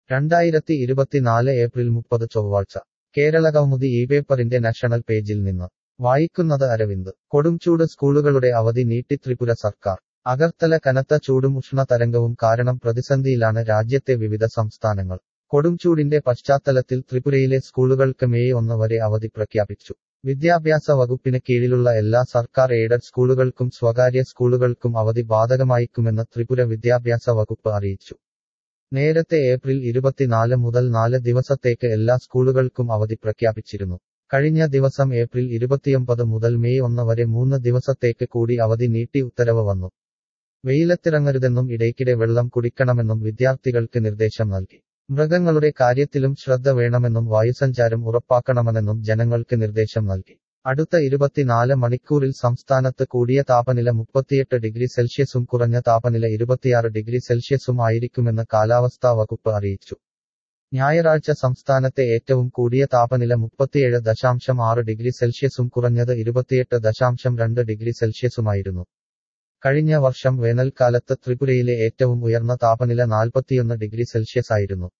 രണ്ടായിരത്തി ഇരുപത്തിനാല് ഏപ്രിൽ മുപ്പത് ചൊവ്വാഴ്ച കേരള കൗമുദി ഈ പേപ്പറിന്റെ നാഷണൽ പേജിൽ നിന്ന് വായിക്കുന്നത് അരവിന്ദ് കൊടുംചൂട് സ്കൂളുകളുടെ അവധി നീട്ടി ത്രിപുര സർക്കാർ അഗർത്തല കനത്ത ചൂടും ഉഷ്ണതരംഗവും കാരണം പ്രതിസന്ധിയിലാണ് രാജ്യത്തെ വിവിധ സംസ്ഥാനങ്ങൾ കൊടുംചൂടിന്റെ പശ്ചാത്തലത്തിൽ ത്രിപുരയിലെ സ്കൂളുകൾക്ക് മെയ് ഒന്ന് വരെ അവധി പ്രഖ്യാപിച്ചു വിദ്യാഭ്യാസ വകുപ്പിന് കീഴിലുള്ള എല്ലാ സർക്കാർ എയ്ഡഡ് സ്കൂളുകൾക്കും സ്വകാര്യ സ്കൂളുകൾക്കും അവധി ബാധകമായിരിക്കുമെന്ന് ത്രിപുര വിദ്യാഭ്യാസ വകുപ്പ് അറിയിച്ചു നേരത്തെ ഏപ്രിൽ ഇരുപത്തിനാല് മുതൽ നാല് ദിവസത്തേക്ക് എല്ലാ സ്കൂളുകൾക്കും അവധി പ്രഖ്യാപിച്ചിരുന്നു കഴിഞ്ഞ ദിവസം ഏപ്രിൽ ഇരുപത്തിയൊമ്പത് മുതൽ മെയ് ഒന്ന് വരെ മൂന്ന് ദിവസത്തേക്ക് കൂടി അവധി നീട്ടി ഉത്തരവ് വന്നു വെയിലത്തിറങ്ങരുതെന്നും ഇടയ്ക്കിടെ വെള്ളം കുടിക്കണമെന്നും വിദ്യാർത്ഥികൾക്ക് നിർദ്ദേശം നൽകി മൃഗങ്ങളുടെ കാര്യത്തിലും ശ്രദ്ധ വേണമെന്നും വായുസഞ്ചാരം ഉറപ്പാക്കണമെന്നും ജനങ്ങൾക്ക് നിർദ്ദേശം നൽകി അടുത്ത ഇരുപത്തിനാല് മണിക്കൂറിൽ സംസ്ഥാനത്ത് കൂടിയ താപനില മുപ്പത്തിയെട്ട് ഡിഗ്രി സെൽഷ്യസും കുറഞ്ഞ താപനില ഇരുപത്തിയാറ് ഡിഗ്രി സെൽഷ്യസും ആയിരിക്കുമെന്ന് കാലാവസ്ഥാ വകുപ്പ് അറിയിച്ചു ഞായറാഴ്ച സംസ്ഥാനത്തെ ഏറ്റവും കൂടിയ താപനില മുപ്പത്തിയേഴ് ദശാംശം ആറ് ഡിഗ്രി സെൽഷ്യസും കുറഞ്ഞത് ഇരുപത്തിയെട്ട് ദശാംശം രണ്ട് ഡിഗ്രി സെൽഷ്യസുമായിരുന്നു കഴിഞ്ഞ വർഷം വേനൽക്കാലത്ത് ത്രിപുരയിലെ ഏറ്റവും ഉയർന്ന താപനില നാൽപ്പത്തിയൊന്ന് ഡിഗ്രി സെൽഷ്യസ് ആയിരുന്നു